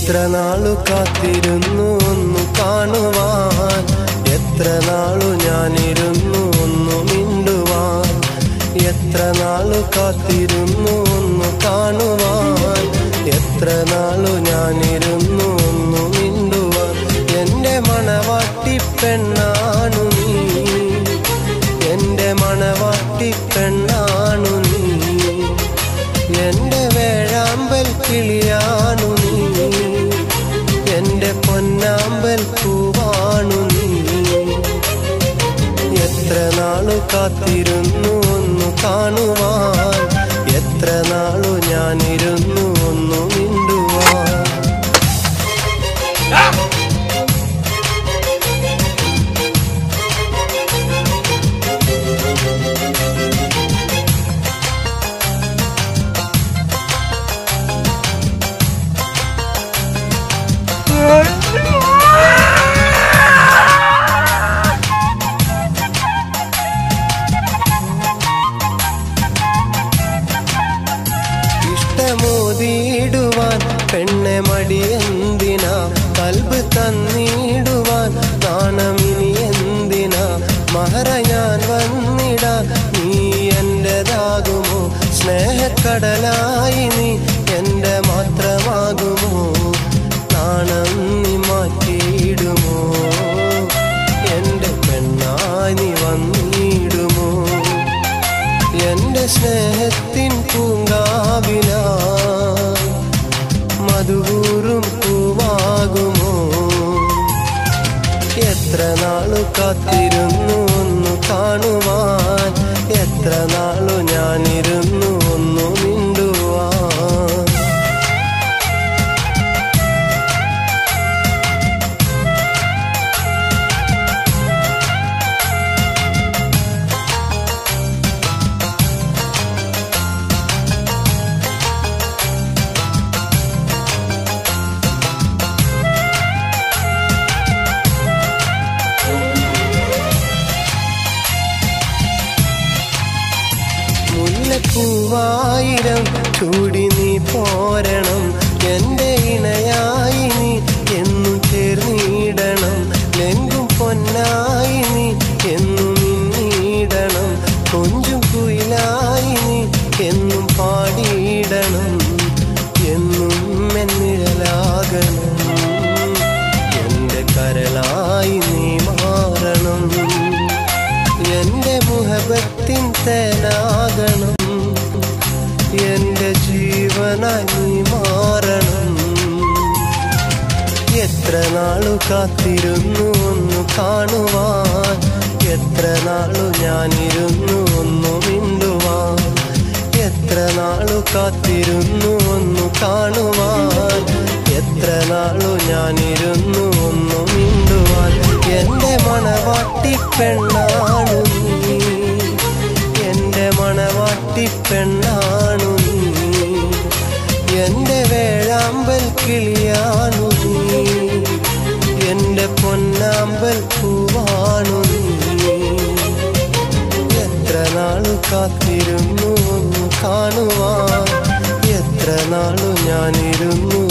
എത്ര നാളു കാത്തിരുന്നു ഒന്നു കാണുവാൻ എത്ര നാളു ഞാനിരുന്നു ഒന്നു മിണ്ടുവാൻ എത്ര നാളു കാത്തിരുന്നു ഒന്നു കാണുവാൻ എത്ര നാളു ഞാനിരുന്നു ഒന്നു മിണ്ടുവാൻ എന്റെ മണവാട്ടി പെണ്ണാണു നീ എന്റെ മണവാട്ടി പെണ്ണാണു നീ എന്റെ വേഴാമ്പൽ കിളിയാണു നീ എന്റെ പൊന്നാമ്പൽ പൂവാണു നീ എത്ര നാളു കാത്തിരുന്നു ഒന്നു കാണുവാൻ എത്ര നാളു ഞാനിരുന്നു ഒന്നു മിണ്ടുവാൻ ഇഷ്ടമോതിയിടുവാൻ പെണ്ണെ മടിയെന്തിനാ കൽബ് തന്നിടുവാൻ നാണമിനി എന്തിനാ മഹറ ഞാൻ വന്നിടാ നീ എന്റേതാകുമോ സ്നേഹക്കടലായി നീ എന്റെ മാത്രമാകുമോ നാണം നീ മാറ്റിയിടുമോ എന്റെ പെണ്ണായി നീ വന്നിടുമോ എന്റെ സ്നേഹത്തിൻ പൂങ്കാവില മധുകൂറും പൂവാകുമോ എത്ര നാളു കാത്തിരുന്നു ഒന്നു കാണുവാൻ എത്ര നാളു ഞാനിരുന്നു ഒന്നു മിണ്ടുവാൻ മുല്ലപ്പൂവായിരം ചൂടി നീ പോരണം എന്റെ ഇണയായി നീ എന്നും ചേർന്നിടണം ലെങ്കും പൊന്നായി നീ എന്നും മിന്നിടണം കൊഞ്ചും കുയിലായി നീ എന്നും പാടിയിടണം എന്നും എന്നിഴലാകണം എന്റെ കരളായി നീ മാറണം എന്റെ മുഹബത്തിൻ തേനാകണം എന്റെ ജീവനായി നീ മാറണം എത്ര നാളു കാത്തിരുന്നു ഒന്നു കാണുവാൻ എത്ര നാളു ഞാനിരുന്നു ഒന്നു മിണ്ടുവാൻ എത്ര നാളു കാത്തിരുന്നു ഒന്നു കാണുവാൻ എത്ര നാളു ഞാനിരുന്നു ഒന്നു മിണ്ടുവാൻ എന്റെ മണവാട്ടി പെണ്ണാണു നീ എന്റെ മണവാട്ടി പെണ്ണാണു നീ എന്റെ വേഴാമ്പൽ കിളിയാണു നീ എന്റെ പൊന്നാമ്പൽ പൂവാണു നീ എത്ര നാളു കാത്തിരുന്നു ഒന്ന് കാണുവാൻ എത്ര നാളു ഞാനിരുന്നു